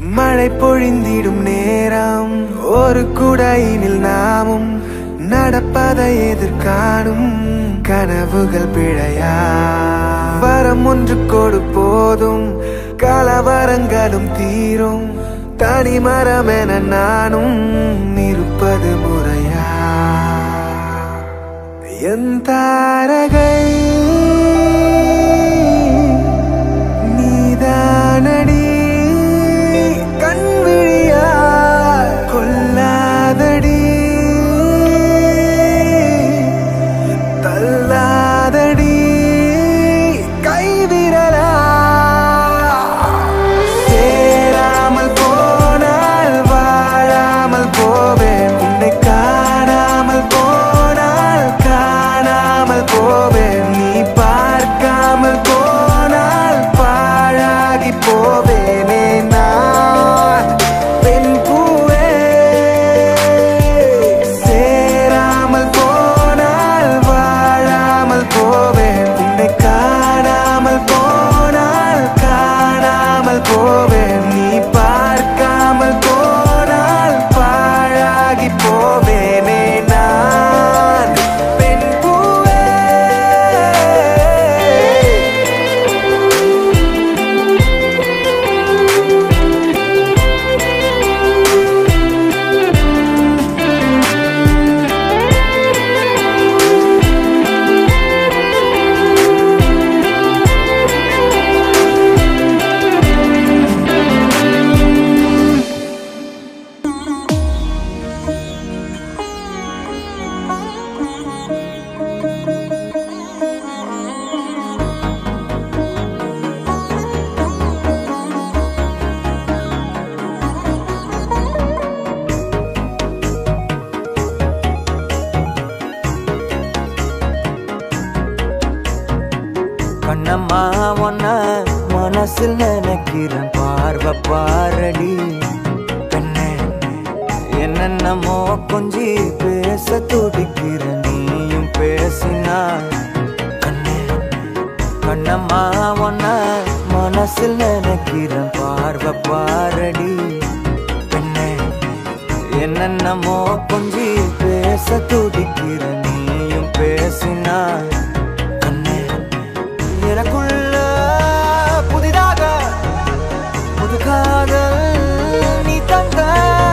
மழை பொழிந்திடும் நேரம் ஒரு குடையினில் நாமும் நடப்பதை எதிர்காணும் கனவுகள் பிழையா வரம் ஒன்று கொடு போதும் கலவரங்களும் தீரும் தனி மரம் என நானும் இருப்பது முறையா என் தாரகை நீதானடி கண்விழியா கொல்லாதடி தள்ளாதடி கைவிரலா சேராமல் போனால் வாழாமல் போவேன் உன்னை காணாமல் போனால் காணாமல் போவேன் நீ பார்க்காமல் போனால் பாழாகி போவேனே நான் பெண் பூவே சேராமல் போனால் வாழாமல் போவேன் உன்னை காணாமல் போனால் காணாமல் போவேன் நீ பார்க்காமல் போனால் பாழாகி போவேனே நான் பெண் பூவே கண்ணம்மா ஒன்ன மனசில் நினைக்கிறேன் பார்வை பாரடி பெண்ணே என்னென்னமோ கொஞ்சி பேச துடிக்கிற நீயும் பேசினா கண்ணே கண்ணம்மா ஒன்ன மனசில் நினைக்கிறேன் பார்வை பாரடி பெண்ணே என்னென்னமோ கொஞ்சி பேச துடிக்கிற நீயும் பேசினா கண்ணே எனக்குள்ள புதிதாக புது காதல் நீ தந்த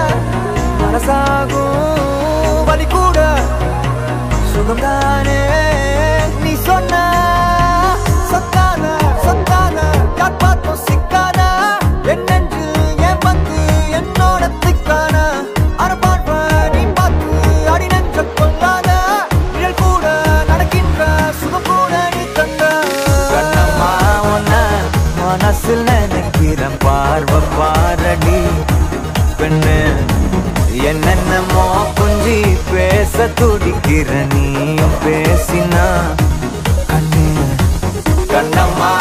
மனசாகும் வலி கூட சுகம்தானே நீ சொன்ன சொத்தான சொத்தான யார் பார்த்தும் சிக்கான என் நெஞ்சில் என் பத்து என்னோட திக்கான அரபார்வ நீ பார்த்து அடி நெஞ்ச கொள்ளாத நிழல் கூட நடக்கின்ற சுகம் கூட நீ தந்த கண்ணம்மா உன்ன மனசில் நினைக்கிறேன் பார்வை பாரடி பெண்ணு என்னென்னமோ கொஞ்சி பேச துடிக்கிற நீயும் பேசினா கண்ணு கண்ணம்மா